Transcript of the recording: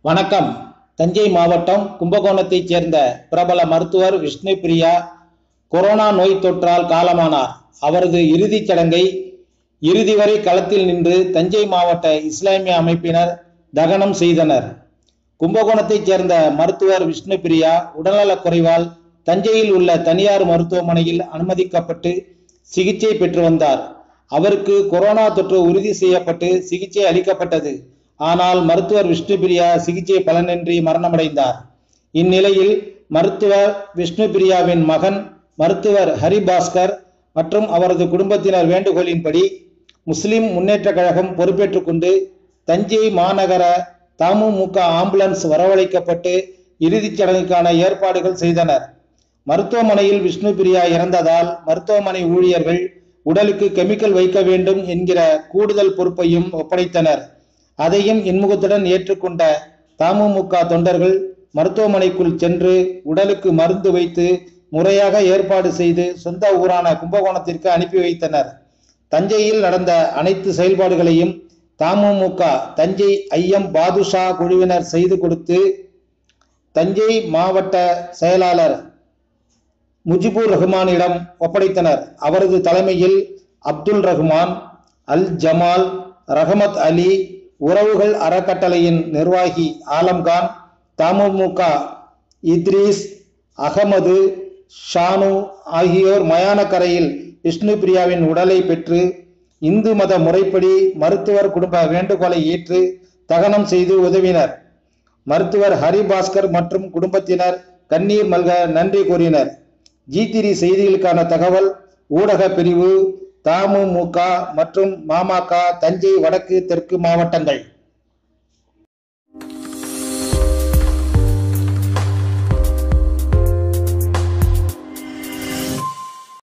வணக்கம் தஞ்சை மாவட்டம் கும்பகோணத்தைச் சேர்ந்த பிரபல மருத்துவர் விஷ்ணு பிரியா கொரோனா நோய் தொற்றால் காலமானார் அவரது இறுதிச் சடங்கை இறுதி வரை களத்தில் நின்று தஞ்சை மாவட்ட இஸ்லாமிய அமைப்பினர் தகனம் செய்தனர் கும்பகோணத்தைச் சேர்ந்த மருத்துவர் விஷ்ணு பிரியா உடல்நலக் குறைவால் தஞ்சையில் உள்ள தனியார் மருத்துவமனையில் அனுமதிக்கப்பட்டு சிகிச்சை பெற்று வந்தார் அவருக்கு கொரோனா தொற்று உறுதி செய்யப்பட்டு சிகிச்சை அளிக்கப்பட்டது ஆனால் மருத்துவர் விஷ்ணு பிரியா சிகிச்சை பலனின்றி மரணமடைந்தார் இந்நிலையில் மருத்துவர் விஷ்ணு பிரியாவின் மகன் மருத்துவர் ஹரிபாஸ்கர் மற்றும் அவரது குடும்பத்தினர் வேண்டுகோளின்படி முஸ்லிம் முன்னேற்ற கழகம் பொறுப்பேற்றுக் கொண்டு தஞ்சை மாநகர தமுமுக ஆம்புலன்ஸ் வரவழைக்கப்பட்டு இறுதிச் சடங்குக்கான ஏற்பாடுகள் செய்தனர் மருத்துவமனையில் விஷ்ணு பிரியா இறந்ததால் மருத்துவமனை ஊழியர்கள் உடலுக்கு கெமிக்கல் வைக்க வேண்டும் என்கிற கூடுதல் பொறுப்பையும் ஒப்படைத்தனர் அதையும் இன்முகத்துடன் ஏற்றுக்கொண்ட தமுமுக தொண்டர்கள் மருத்துவமனைக்குள் சென்று உடலுக்கு மருந்து வைத்து முறையாக ஏற்பாடு செய்து சொந்த ஊரான கும்பகோணத்திற்கு அனுப்பி வைத்தனர் தஞ்சையில் நடந்த அனைத்து செயல்பாடுகளையும் தமுமுக தஞ்சை ஐயம் பாதுஷா குழுவினர் செய்து கொடுத்து தஞ்சை மாவட்ட செயலாளர் முஜிபுர் ரஹ்மானிடம் ஒப்படைத்தனர் அவரது தலைமையில் அப்துல் ரஹ்மான் அல் ஜமால் ரஹமத் அலி உறவுகள் அறக்கட்டளையின் நிர்வாகி ஆலம்கான் தமுமுக இத்ரீஸ் அகமது ஷானு ஆகியோர் மயானக்கரையில் விஷ்ணு பிரியாவின் உடலை பெற்று இந்து மத முறைப்படி மருத்துவர் குடும்ப வேண்டுகோளை ஏற்று தகனம் செய்து உதவினர் மருத்துவர் ஹரிபாஸ்கர் மற்றும் குடும்பத்தினர் கண்ணீர் மல்க நன்றி கூறினர் ஜி திரி செய்திகளுக்கான தகவல் ஊடக பிரிவு தமுமுக மற்றும் மாமக தஞ்சை வடக்கு தெற்கு மாவட்டங்கள்